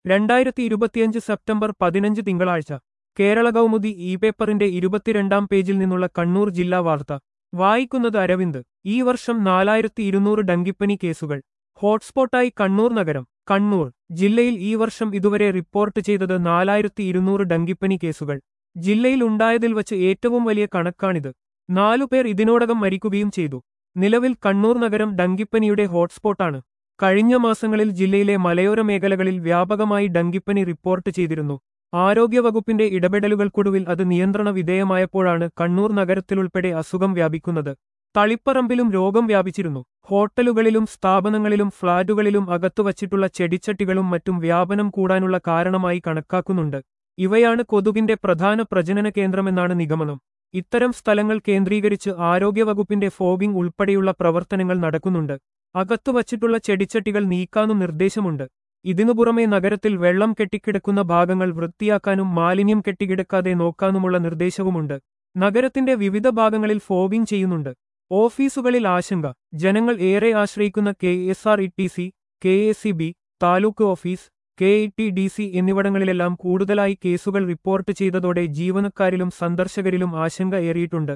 രണ്ടായിരത്തി ഇരുപത്തിയഞ്ച് സെപ്റ്റംബർ പതിനഞ്ച് തിങ്കളാഴ്ച കേരള കൗമുദി ഇ പേപ്പറിന്റെ ഇരുപത്തിരണ്ടാം പേജിൽ നിന്നുള്ള കണ്ണൂർ ജില്ലാ വാർത്ത വായിക്കുന്നത് അരവിന്ദ് ഈ വർഷം നാലായിരത്തി ഇരുന്നൂറ് ഡങ്കിപ്പനി കേസുകൾ ഹോട്ട്സ്പോട്ടായി കണ്ണൂർ നഗരം കണ്ണൂർ ജില്ലയിൽ ഈ വർഷം ഇതുവരെ റിപ്പോർട്ട് ചെയ്തത് നാലായിരത്തി ഇരുന്നൂറ് ഡങ്കിപ്പനി കേസുകൾ ജില്ലയിൽ ഉണ്ടായതിൽ വച്ച് ഏറ്റവും വലിയ കണക്കാണിത് നാലുപേർ ഇതിനോടകം മരിക്കുകയും ചെയ്തു നിലവിൽ കണ്ണൂർ നഗരം ഡങ്കിപ്പനിയുടെ ഹോട്ട്സ്പോട്ടാണ് കഴിഞ്ഞ മാസങ്ങളിൽ ജില്ലയിലെ മലയോര മേഖലകളിൽ വ്യാപകമായി ഡങ്കിപ്പനി റിപ്പോർട്ട് ചെയ്തിരുന്നു ആരോഗ്യവകുപ്പിന്റെ ഇടപെടലുകൾക്കൊടുവിൽ അത് നിയന്ത്രണ വിധേയമായപ്പോഴാണ് കണ്ണൂർ നഗരത്തിലുൾപ്പെടെ അസുഖം വ്യാപിക്കുന്നത് തളിപ്പറമ്പിലും രോഗം വ്യാപിച്ചിരുന്നു ഹോട്ടലുകളിലും സ്ഥാപനങ്ങളിലും ഫ്ളാറ്റുകളിലും അകത്തുവച്ചിട്ടുള്ള ചെടിച്ചട്ടികളും മറ്റും വ്യാപനം കൂടാനുള്ള കാരണമായി കണക്കാക്കുന്നുണ്ട് ഇവയാണ് കൊതുകിന്റെ പ്രധാന പ്രജനന കേന്ദ്രമെന്നാണ് നിഗമനം ഇത്തരം സ്ഥലങ്ങൾ കേന്ദ്രീകരിച്ച് ആരോഗ്യവകുപ്പിന്റെ ഫോഗിംഗ് ഉൾപ്പെടെയുള്ള പ്രവർത്തനങ്ങൾ നടക്കുന്നുണ്ട് അകത്തുവച്ചിട്ടുള്ള ചെടിച്ചട്ടികൾ നീക്കാനും നിർദ്ദേശമുണ്ട് ഇതിനു പുറമെ നഗരത്തിൽ വെള്ളം കെട്ടിക്കിടക്കുന്ന ഭാഗങ്ങൾ വൃത്തിയാക്കാനും മാലിന്യം കെട്ടിക്കിടക്കാതെ നോക്കാനുമുള്ള നിർദ്ദേശവുമുണ്ട് നഗരത്തിന്റെ വിവിധ ഭാഗങ്ങളിൽ ഫോഗിംഗ് ചെയ്യുന്നുണ്ട് ഓഫീസുകളിൽ ആശങ്ക ജനങ്ങൾ ഏറെ ആശ്രയിക്കുന്ന K S R E T C K S C B taluk office K E T D C എന്നിവിടങ്ങളിലെല്ലാം കൂടുതലായി കേസുകൾ റിപ്പോർട്ട് ചെയ്തതോടെ ജീവനക്കാരിലും സന്ദർശകരിലും ആശങ്ക ഏറിയിട്ടുണ്ട്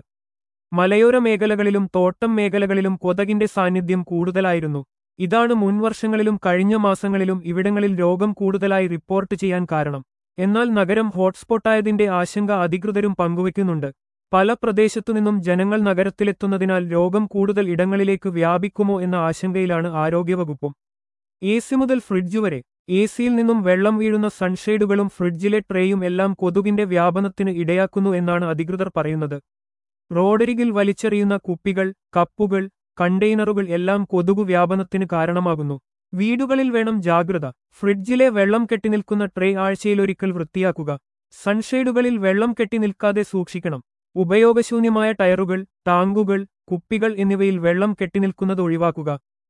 മലയോര മേഖലകളിലും തോട്ടം മേഖലകളിലും കൊതകിന്റെ സാന്നിധ്യം കൂടുതലായിരുന്നു ഇതാണ് മുൻവർഷങ്ങളിലും കഴിഞ്ഞ മാസങ്ങളിലും ഇവിടങ്ങളിൽ രോഗം കൂടുതലായി റിപ്പോർട്ട് ചെയ്യാൻ കാരണം എന്നാൽ നഗരം ഹോട്ട്സ്പോട്ടായതിന്റെ ആശങ്ക അധികൃതരും പങ്കുവയ്ക്കുന്നുണ്ട് പല പ്രദേശത്തുനിന്നും ജനങ്ങൾ നഗരത്തിലെത്തുന്നതിനാൽ രോഗം കൂടുതൽ ഇടങ്ങളിലേക്ക് വ്യാപിക്കുമോ എന്ന ആശങ്കയിലാണ് ആരോഗ്യവകുപ്പും എ സി മുതൽ ഫ്രിഡ്ജ് വരെ എ സിയിൽ നിന്നും വെള്ളം വീഴുന്ന സൺഷെയ്ഡുകളും ഫ്രിഡ്ജിലെ ട്രേയും എല്ലാം കൊതുകിന്റെ വ്യാപനത്തിന് ഇടയാക്കുന്നു എന്നാണ് അധികൃതർ പറയുന്നത് റോഡരികിൽ വലിച്ചെറിയുന്ന കുപ്പികൾ കപ്പുകൾ കണ്ടെയ്നറുകൾ എല്ലാം കൊതുകു വ്യാപനത്തിന് കാരണമാകുന്നു വീടുകളിൽ വേണം ജാഗ്രത ഫ്രിഡ്ജിലെ വെള്ളം കെട്ടിനിൽക്കുന്ന ട്രേ ആഴ്ചയിലൊരിക്കൽ വൃത്തിയാക്കുക സൺഷെയ്ഡുകളിൽ വെള്ളം കെട്ടിനിൽക്കാതെ സൂക്ഷിക്കണം ഉപയോഗശൂന്യമായ ടയറുകൾ ടാങ്കുകൾ കുപ്പികൾ എന്നിവയിൽ വെള്ളം കെട്ടിനിൽക്കുന്നത് ഒഴിവാക്കുക